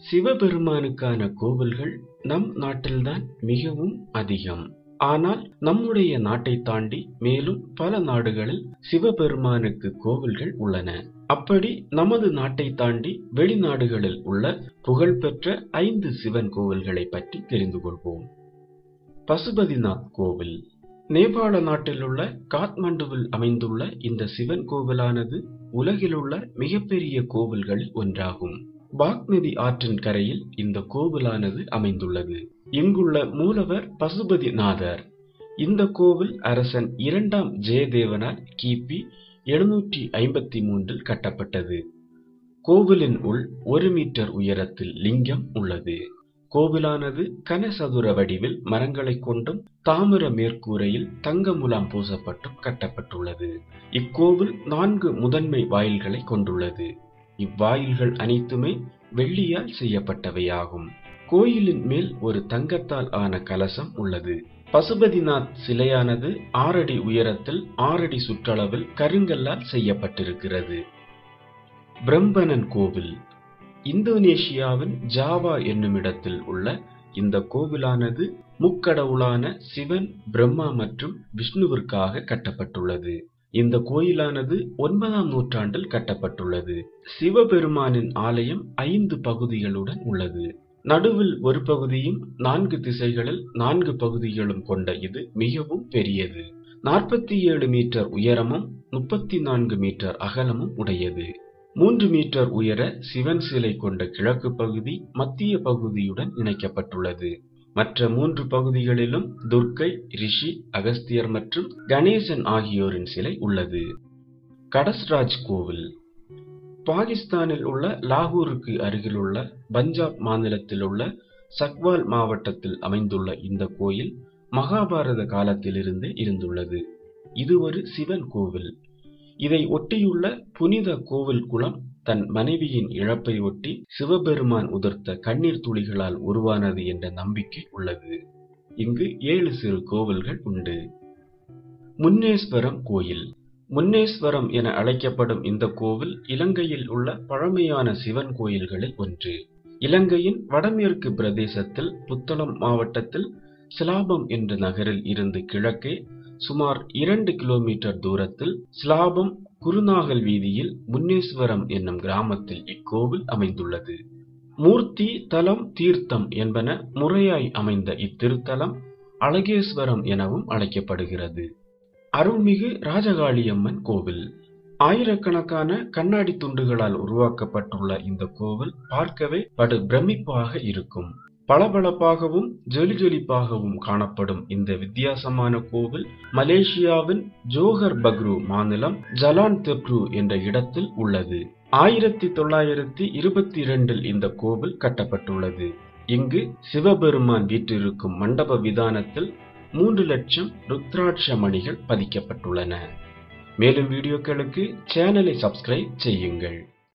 சிவபெருமானுக்கான கோவில்கள் நம் நாட்டில்தான் மிகவும் அதிகம் ஆனால் நம்முடைய நாட்டை தாண்டி மேலும் பல நாடுகளில் சிவபெருமானுக்கு கோவில்கள் உள்ளன அப்படி நமது நாட்டை தாண்டி வெளிநாடுகளில் உள்ள புகழ்பெற்ற ஐந்து சிவன் கோவில்களை பற்றி தெரிந்து கொள்வோம் பசுபதிநாத் கோவில் நேபாள நாட்டில் உள்ள காத்மண்டுவில் அமைந்துள்ள இந்த சிவன் கோவிலானது உலகிலுள்ள மிகப்பெரிய கோவில்களில் ஒன்றாகும் பாக்நதி ஆற்றின் கரையில் இந்த கோவிலானது அமைந்துள்ளது இங்குள்ள மூலவர் பசுபதிநாதர் இந்த கோவில் அரசன் இரண்டாம் ஜெயதேவனால் கிபி எழுநூற்றி ஐம்பத்தி மூன்றில் கட்டப்பட்டது கோவிலின் உள் ஒரு மீட்டர் உயரத்தில் லிங்கம் உள்ளது கோவிலானது கனசதுர வடிவில் மரங்களைக் கொண்டும் தாமிர மேற்கூரையில் தங்க முலாம் பூசப்பட்டும் கட்டப்பட்டுள்ளது இக்கோவில் நான்கு முதன்மை வாயில்களை கொண்டுள்ளது இவ்வாயில்கள் அனைத்துமே வெள்ளியால் செய்யப்பட்டவையாகும் கோயிலின் மேல் ஒரு தங்கத்தால் ஆன கலசம் உள்ளது பசுபதிநாத் சிலையானது ஆறடி உயரத்தில் ஆறடி சுற்றளவில் கருங்கல்லால் செய்யப்பட்டிருக்கிறது பிரம்பனன் கோவில் இந்தோனேஷியாவின் ஜாவா என்னுமிடத்தில் உள்ள இந்த கோவிலானது முக்கடவுளான சிவன் பிரம்மா மற்றும் விஷ்ணுவிற்காக கட்டப்பட்டுள்ளது இந்த கோயிலானது ஒன்பதாம் நூற்றாண்டில் கட்டப்பட்டுள்ளது சிவபெருமானின் ஆலயம் ஐந்து பகுதிகளுடன் உள்ளது நடுவில் ஒரு பகுதியும் நான்கு திசைகளில் நான்கு பகுதிகளும் கொண்ட இது மிகவும் பெரியது நாற்பத்தி ஏழு மீட்டர் உயரமும் முப்பத்தி நான்கு மீட்டர் அகலமும் உடையது மூன்று மீட்டர் உயர சிவன் சிலை கொண்ட கிழக்கு பகுதி மத்திய பகுதியுடன் இணைக்கப்பட்டுள்ளது மற்ற மூன்று பகுதிகளிலும் துர்க்கை ரிஷி அகஸ்தியர் மற்றும் கணேசன் ஆகியோரின் சிலை உள்ளது கடஸ்ராஜ் கோவில் பாகிஸ்தானில் உள்ள லாகூருக்கு அருகிலுள்ள பஞ்சாப் மாநிலத்தில் உள்ள சக்வால் மாவட்டத்தில் அமைந்துள்ள இந்த கோயில் மகாபாரத காலத்திலிருந்தே இருந்துள்ளது இது ஒரு சிவன் கோவில் இதை ஒட்டியுள்ள புனித கோவில் குளம் தன் மனைவியின் இழப்பை ஒட்டி சிவபெருமான் உதிர்த்த கண்ணீர் துளிகளால் உருவானது என்ற நம்பிக்கை உள்ளது இங்கு ஏழு சிறு கோவில்கள் உண்டு முன்னேஸ்வரம் கோயில் முன்னேஸ்வரம் என அழைக்கப்படும் இந்த கோவில் இலங்கையில் உள்ள பழமையான சிவன் கோயில்களில் ஒன்று இலங்கையின் வடமேற்கு பிரதேசத்தில் புத்தளம் மாவட்டத்தில் சிலாபம் என்ற நகரில் இருந்து கிழக்கே சுமார் இரண்டு கிலோமீட்டர் தூரத்தில் சிலாபம் குருநாகல் வீதியில் முன்னேஸ்வரம் என்னும் கிராமத்தில் இக்கோவில் அமைந்துள்ளது மூர்த்தி தலம் தீர்த்தம் என்பன முறையாய் அமைந்த இத்திருத்தலம் அழகேஸ்வரம் எனவும் அழைக்கப்படுகிறது அருள்மிகு ராஜகாளியம்மன் கோவில் ஆயிரக்கணக்கான கண்ணாடி துண்டுகளால் உருவாக்கப்பட்டுள்ள இந்த கோவில் பார்க்கவே படு பிரமிப்பாக இருக்கும் பளபளப்பாகவும் ஜொலிஜொலிப்பாகவும் காணப்படும் இந்த வித்தியாசமான கோவில் மலேசியாவின் ஜோஹர் பக்ரு மாநிலம் ஜலான் தெப்ரு என்ற இடத்தில் உள்ளது ஆயிரத்தி தொள்ளாயிரத்தி இருபத்தி இரண்டில் இந்த கோவில் கட்டப்பட்டுள்ளது இங்கு சிவபெருமான் வீற்றிருக்கும் மண்டப விதானத்தில் மூன்று லட்சம் ருத்ராட்ச மணிகள் பதிக்கப்பட்டுள்ளன மேலும் வீடியோக்களுக்கு சேனலை சப்ஸ்கிரைப் செய்யுங்கள்